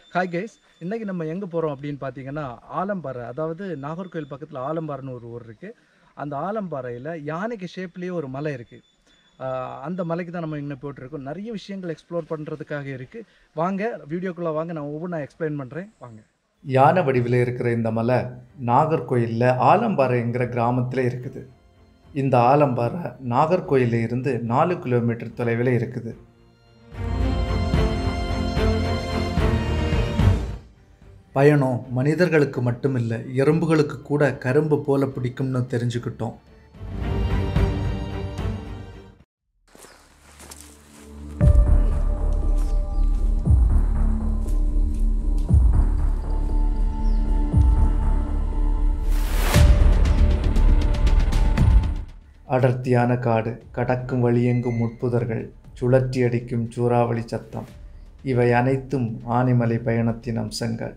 hi guys இன்றைக்கி நம்ம எங்கே போகிறோம் அப்படின்னு பார்த்தீங்கன்னா ஆலம்பாறை அதாவது நாகர்கோவில் பக்கத்தில் ஆலம்பாறைன்னு ஒரு ஊர் இருக்குது அந்த ஆலம்பாறையில் யானைக்கு ஷேப்லேயே ஒரு மலை இருக்குது அந்த மலைக்கு தான் நம்ம இன்னும் போயிட்டுருக்கோம் நிறைய விஷயங்கள் எக்ஸ்ப்ளோர் பண்ணுறதுக்காக இருக்குது வாங்க வீடியோக்குள்ளே வாங்க நான் ஒவ்வொன்றா எக்ஸ்பிளைன் பண்ணுறேன் வாங்க யானை வடிவில் இருக்கிற இந்த மலை நாகர்கோயிலில் ஆலம்பாறைங்கிற கிராமத்தில் இருக்குது இந்த ஆலம்பாறை நாகர்கோயிலில் இருந்து நாலு கிலோமீட்டர் தொலைவில் இருக்குது பயணம் மனிதர்களுக்கு மட்டுமில்லை எறும்புகளுக்கு கூட கரும்பு போல பிடிக்கும்னு தெரிஞ்சுக்கிட்டோம் அடர்த்தியான காடு கடக்கும் வழியெங்கும் முட்புதர்கள் சுழற்றி அடிக்கும் சூறாவளி சத்தம் இவை அனைத்தும் ஆனைமலை பயணத்தின் அம்சங்கள்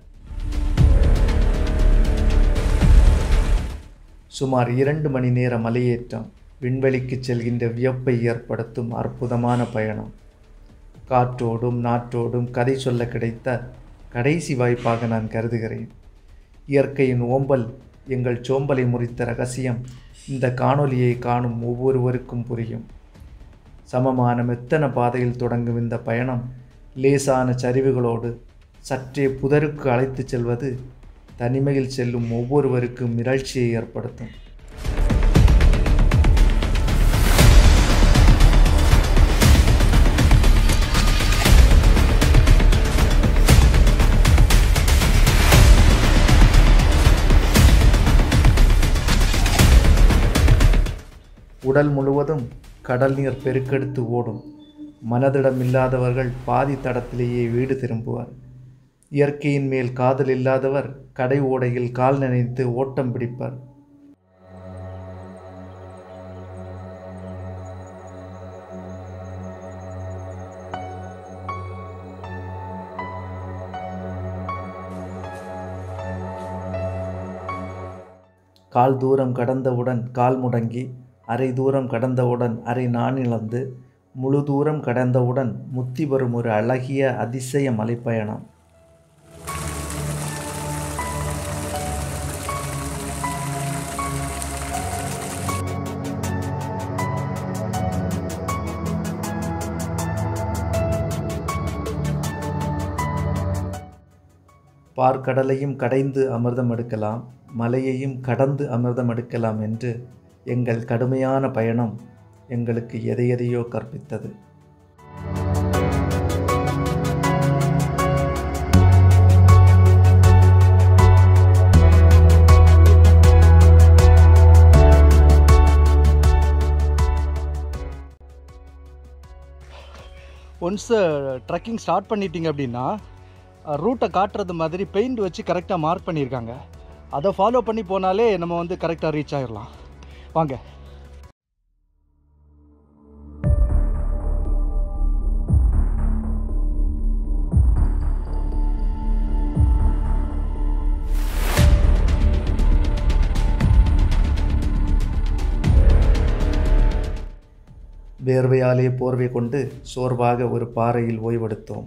சுமார் இரண்டு மணி நேர மலையேற்றம் விண்வெளிக்கு செல்கின்ற வியப்பை ஏற்படுத்தும் அற்புதமான பயணம் காற்றோடும் நாற்றோடும் கதை சொல்ல கிடைத்த கடைசி வாய்ப்பாக நான் கருதுகிறேன் இயற்கையின் ஓம்பல் எங்கள் சோம்பலை முறித்த ரகசியம் இந்த காணொளியை காணும் ஒவ்வொருவருக்கும் புரியும் சமமான மெத்தன பாதையில் தொடங்கும் இந்த பயணம் லேசான சரிவுகளோடு சற்றே புதருக்கு அழைத்துச் செல்வது தனிமையில் செல்லும் ஒவ்வொருவருக்கும் மிரட்சியை ஏற்படுத்தும் உடல் முழுவதும் கடல் நீர் பெருக்கெடுத்து ஓடும் மனதிடம் இல்லாதவர்கள் பாதி தடத்திலேயே வீடு திரும்புவார் இயற்கையின் மேல் காதல் இல்லாதவர் கடை ஓடையில் கால் நினைத்து ஓட்டம் பிடிப்பார் கால் தூரம் கடந்தவுடன் கால் முடங்கி அரை தூரம் கடந்தவுடன் அரை நாணிழந்து முழு தூரம் கடந்தவுடன் முத்தி வரும் ஒரு அழகிய அதிசய மலைப்பயணம் பார்க்கடலையும் கடைந்து அமிர்தம் எடுக்கலாம் மலையையும் கடந்து அமிர்தம் எடுக்கலாம் என்று எங்கள் கடுமையான பயணம் எங்களுக்கு எதை எதையோ கற்பித்தது ஒன்ஸ் ட்ரெக்கிங் ஸ்டார்ட் பண்ணிட்டீங்க அப்படின்னா ரூட்டை காட்டுறது மாதிரி பெயிண்ட் வச்சு கரெக்டாக மார்க் பண்ணியிருக்காங்க அதை ஃபாலோ பண்ணி போனாலே நம்ம வந்து கரெக்டாக ரீச் ஆகிடலாம் வாங்க வேர்வையாலே போர்வை கொண்டு சோர்வாக ஒரு பாறையில் ஓய்வெடுத்தோம்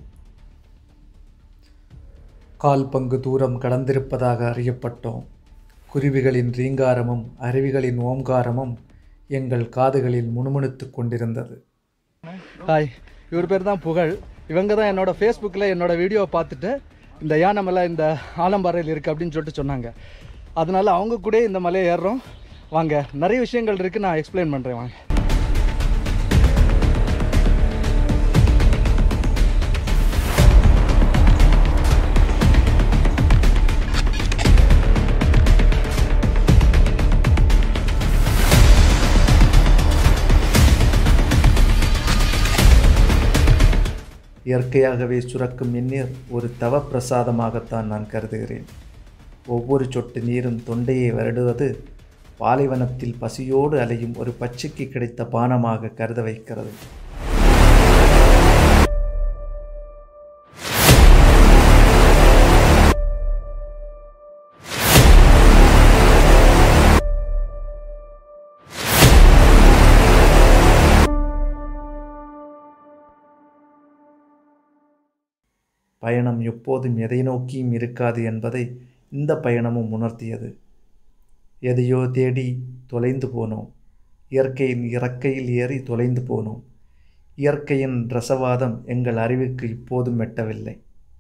கால் பங்கு தூரம் கடந்திருப்பதாக அறியப்பட்டோம் குருவிகளின் ரீங்காரமும் அருவிகளின் ஓம்காரமும் எங்கள் காதுகளில் முணுமுணுத்து கொண்டிருந்தது ஹாய் இவர் பேர் தான் புகழ் இவங்க தான் என்னோட ஃபேஸ்புக்கில் என்னோட வீடியோவை பார்த்துட்டு இந்த யானை மலை இந்த ஆலம்பாறையில் இருக்குது அப்படின்னு சொல்லிட்டு சொன்னாங்க அதனால அவங்க கூட இந்த மலையை ஏறுறோம் வாங்க நிறைய விஷயங்கள் இருக்குது நான் எக்ஸ்பிளைன் பண்ணுறேன் வாங்க இயற்கையாகவே சுரக்கும் இந்நீர் ஒரு தவ பிரசாதமாகத்தான் நான் கருதுகிறேன் ஒவ்வொரு சொட்டு நீரும் தொண்டையை வருடுவது பாலைவனத்தில் பசியோடு அலையும் ஒரு பச்சைக்கு கிடைத்த பானமாக கருத வைக்கிறது பயணம் எப்போதும் எதை நோக்கியும் இருக்காது என்பதை இந்த பயணமும் உணர்த்தியது எதையோ தேடி தொலைந்து போனோம் இயற்கையின் இறக்கையில் ஏறி தொலைந்து போனோம் இயற்கையின் ரசவாதம் எங்கள் அறிவுக்கு இப்போதும் எட்டவில்லை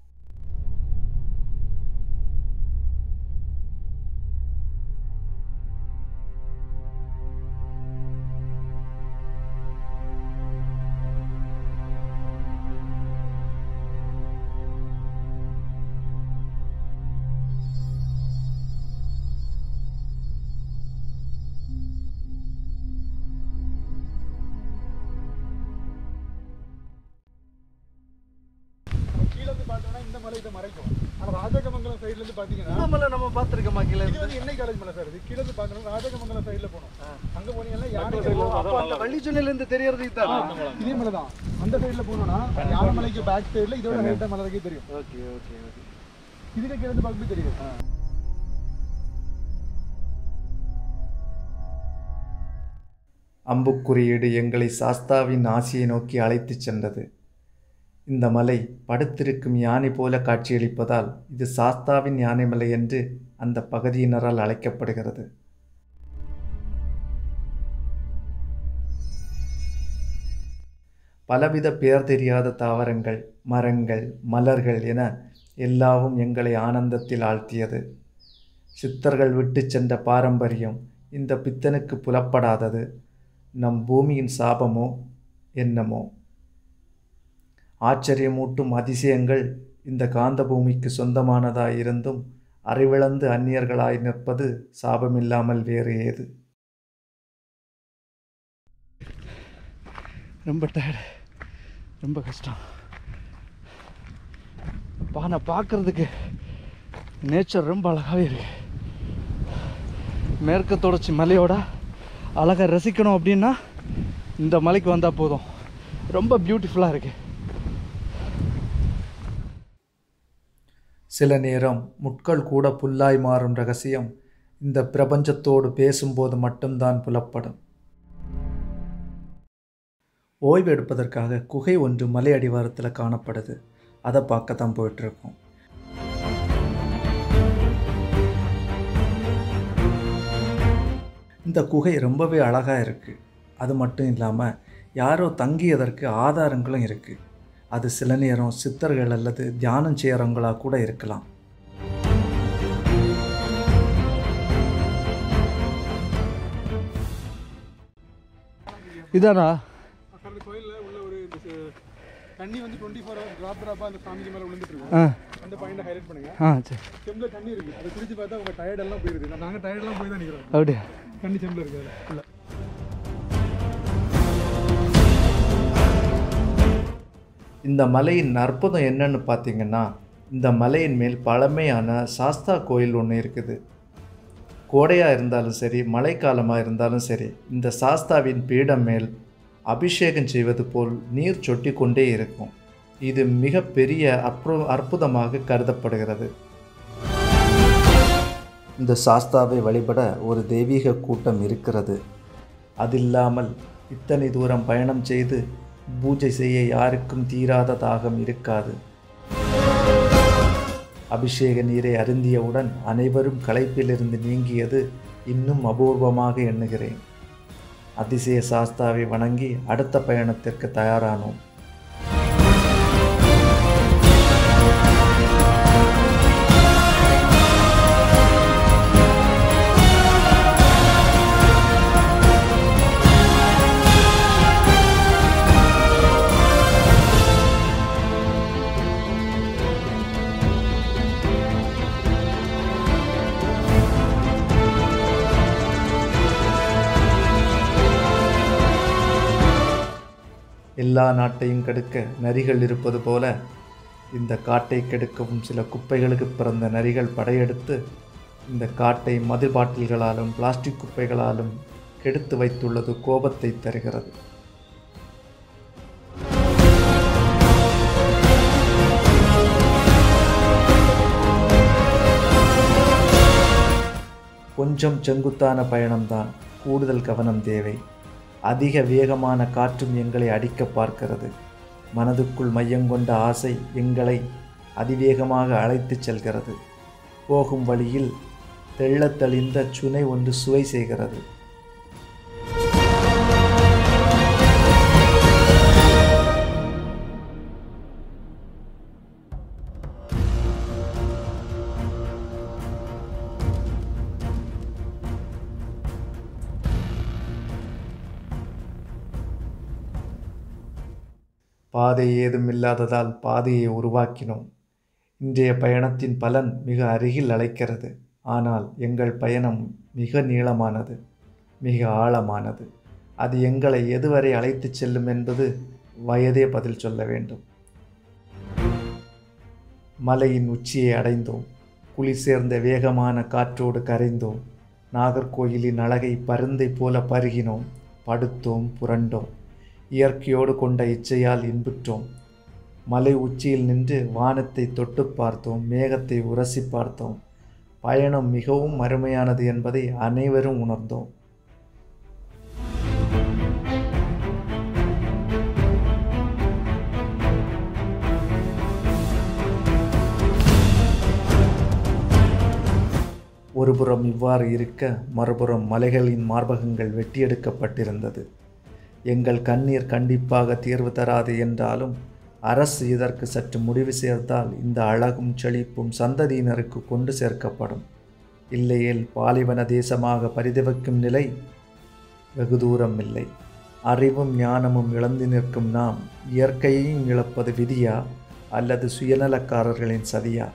கீழ இருந்து பார்த்தோம்னா இந்த மலை இதை மறைக்கும் ஆனா ராஜகமங்கலம் சைடுல இருந்து பாத்தீங்கன்னா இந்த மலை நம்ம பார்த்துருக்கோமா கீழே இது வந்து எண்ணெய் காலேஜ் மலை சார் இது கீழ இருந்து பார்க்கணும் ராஜகமங்கலம் சைடுல போகணும் அங்க போனீங்கன்னா யானை அப்போ அந்த வள்ளிச்சொல்லிலேருந்து தெரியறது இதுதான் இதே மலை தான் அந்த சைடுல போனோம்னா யானைமலைக்கு பேக் சைடுல இதோட ஹைட்டா மலை வரைக்கும் தெரியும் ஓகே ஓகே ஓகே இதுக்கு கீழ இருந்து பார்க்கும்போது தெரியும் அம்புக்குறியீடு எங்களை சாஸ்தாவின் ஆசியை நோக்கி அழைத்துச் சென்றது இந்த மலை படுத்திருக்கும் யானை போல காட்சியளிப்பதால் இது சாஸ்தாவின் யானைமலை என்று அந்த பகுதியினரால் அழைக்கப்படுகிறது பலவித பெயர் தெரியாத தாவரங்கள் மரங்கள் மலர்கள் என எல்லாவும் எங்களை ஆனந்தத்தில் ஆழ்த்தியது சித்தர்கள் விட்டு சென்ற பாரம்பரியம் இந்த பித்தனுக்கு புலப்படாதது நம் பூமியின் சாபமோ என்னமோ ஆச்சரியமூட்டும் அதிசயங்கள் இந்த காந்த பூமிக்கு சொந்தமானதாயிருந்தும் அறிவிழந்து அந்நியர்களாய் நிற்பது சாபமில்லாமல் வேறு ஏது ரொம்ப டயர்டு ரொம்ப கஷ்டம் பானை பார்க்கறதுக்கு நேச்சர் ரொம்ப அழகாகவே இருக்கு மேற்கு தொடர்ச்சி மலையோட அழகை ரசிக்கணும் அப்படின்னா இந்த மலைக்கு வந்தால் போதும் ரொம்ப பியூட்டிஃபுல்லாக இருக்கு சில நேரம் முட்கள் கூட புல்லாய் மாறும் ரகசியம் இந்த பிரபஞ்சத்தோடு பேசும்போது மட்டும்தான் புலப்படும் ஓய்வு எடுப்பதற்காக குகை ஒன்று மலை அடிவாரத்தில் காணப்படுது அதை பார்க்க தான் போயிட்டுருக்கோம் இந்த குகை ரொம்பவே அழகாக இருக்குது அது மட்டும் இல்லாமல் யாரோ தங்கியதற்கு ஆதாரங்களும் இருக்குது அது சில நேரம் சித்தர்கள் அல்லது தியானம் செய்கிறவங்களா கூட இருக்கலாம் இதானா சார் இந்த கோயில்ல உள்ள ஒரு இந்த ச- தண்ணி வந்து டுவெண்ட்டி ஃபோர் ஹவர்ஸ் ட்ராப் ட்ராப்பா அந்த சாமிக்கு மேல விழுந்துட்டு இருக்கும் ஆ அந்த பாயிண்ட் ஹைலைட் பண்ணுங்க ஆ சரி செம்புல தண்ணி இருக்கு அதை குடிச்சு பார்த்தா உங்க டயர்ட் எல்லாம் போயிருது நாங்க டயர்ட் எல்லாம் போய் தான் நிக்கிறோம் அப்படியா தண்ணி செம்புல இருக்கு அதுல உள்ள இந்த மலையின் அற்புதம் என்னன்னு பார்த்தீங்கன்னா இந்த மலையின் மேல் பழமையான சாஸ்தா கோயில் ஒன்று இருக்குது கோடையாக இருந்தாலும் சரி மழைக்காலமாக இருந்தாலும் சரி இந்த சாஸ்தாவின் பீடம் மேல் அபிஷேகம் செய்வது போல் நீர் சொட்டி கொண்டே இருக்கும் இது மிகப்பெரிய அற்பு அற்புதமாக கருதப்படுகிறது இந்த சாஸ்தாவை வழிபட ஒரு தெய்வீக கூட்டம் இருக்கிறது அதில்லாமல் இத்தனை தூரம் பயணம் செய்து பூஜை செய்ய யாருக்கும் தீராத தாகம் இருக்காது அபிஷேக நீரை அருந்தியவுடன் அனைவரும் களைப்பிலிருந்து நீங்கியது இன்னும் அபூர்வமாக எண்ணுகிறேன் அதிசய சாஸ்தாவை வணங்கி அடுத்த பயணத்திற்கு தயாரானோம் எல்லா நாட்டையும் கெடுக்க நரிகள் இருப்பது போல இந்த காட்டை கெடுக்கவும் சில குப்பைகளுக்கு பிறந்த நரிகள் படையெடுத்து இந்த காட்டை மது பாட்டில்களாலும் பிளாஸ்டிக் குப்பைகளாலும் கெடுத்து வைத்துள்ளது கோபத்தை தருகிறது கொஞ்சம் செங்குத்தான பயணம்தான் கூடுதல் கவனம் தேவை அதிக வேகமான காற்றும் எங்களை அடிக்க பார்க்கிறது மனதுக்குள் மையங்கொண்ட ஆசை எங்களை அதிவேகமாக அழைத்துச் செல்கிறது போகும் வழியில் தெள்ளத் தெளிந்த சுனை ஒன்று சுவை செய்கிறது பாதை ஏதும் இல்லாததால் பாதையை உருவாக்கினோம் இன்றைய பயணத்தின் பலன் மிக அருகில் அழைக்கிறது ஆனால் எங்கள் பயணம் மிக நீளமானது மிக ஆழமானது அது எங்களை எதுவரை அழைத்துச் செல்லும் என்பது வயதே பதில் சொல்ல வேண்டும் மலையின் உச்சியை அடைந்தோம் குளிர் சேர்ந்த வேகமான காற்றோடு கரைந்தோம் நாகர்கோயிலின் அழகை பருந்தை போல பருகினோம் படுத்தோம் புரண்டோம் இயற்கையோடு கொண்ட இச்சையால் இன்புற்றோம் மலை உச்சியில் நின்று வானத்தை தொட்டு பார்த்தோம் மேகத்தை உரசி பார்த்தோம் பயணம் மிகவும் அருமையானது என்பதை அனைவரும் உணர்ந்தோம் ஒருபுறம் இவ்வாறு இருக்க மறுபுறம் மலைகளின் மார்பகங்கள் வெட்டியெடுக்கப்பட்டிருந்தது எங்கள் கண்ணீர் கண்டிப்பாக தீர்வு தராது என்றாலும் அரசு இதற்கு சற்று முடிவு சேர்த்தால் இந்த அழகும் செழிப்பும் சந்ததியினருக்கு கொண்டு சேர்க்கப்படும் இல்லையேல் பாலைவன தேசமாக பரிதவிக்கும் நிலை வெகு தூரம் இல்லை அறிவும் ஞானமும் இழந்து நிற்கும் நாம் இயற்கையையும் இழப்பது விதியா அல்லது சுயநலக்காரர்களின் சதியா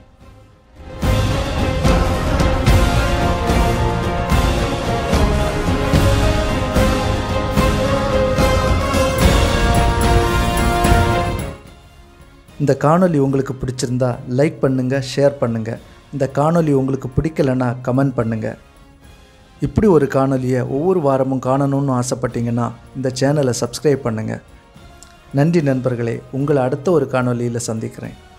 இந்த காணொளி உங்களுக்கு பிடிச்சிருந்தா லைக் பண்ணுங்கள் ஷேர் பண்ணுங்கள் இந்த காணொளி உங்களுக்கு பிடிக்கலைன்னா கமெண்ட் பண்ணுங்கள் இப்படி ஒரு காணொளியை ஒவ்வொரு வாரமும் காணணும்னு ஆசைப்பட்டீங்கன்னா இந்த சேனலை சப்ஸ்கிரைப் பண்ணுங்கள் நன்றி நண்பர்களே உங்களை அடுத்த ஒரு காணொளியில் சந்திக்கிறேன்